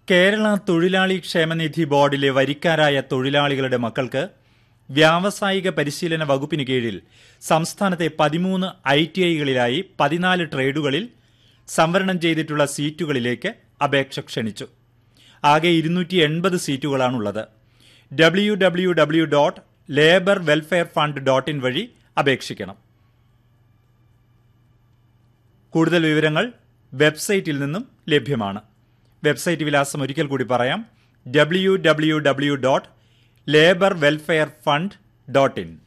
കേരള തൊഴിലാളി ക്ഷേമനിധി ബോർഡിലെ വരിക്കാരായ തൊഴിലാളികളുടെ മക്കൾക്ക് വ്യാവസായിക പരിശീലന വകുപ്പിന് കീഴിൽ സംസ്ഥാനത്തെ പതിമൂന്ന് ഐ ടി ഐകളിലായി പതിനാല് ട്രേഡുകളിൽ സംവരണം ചെയ്തിട്ടുള്ള സീറ്റുകളിലേക്ക് അപേക്ഷ ക്ഷണിച്ചു ആകെ ഇരുന്നൂറ്റി എൺപത് സീറ്റുകളാണുള്ളത് W W W dot labour welfare fund dot in വഴി അപേക്ഷിക്കണം കൂടുതൽ വിവരങ്ങൾ വെബ്സൈറ്റിൽ നിന്നും ലഭ്യമാണ് വെബ്സൈറ്റ് വിലാസം ഒരിക്കൽ കൂടി പറയാം W W W dot labour welfare fund dot in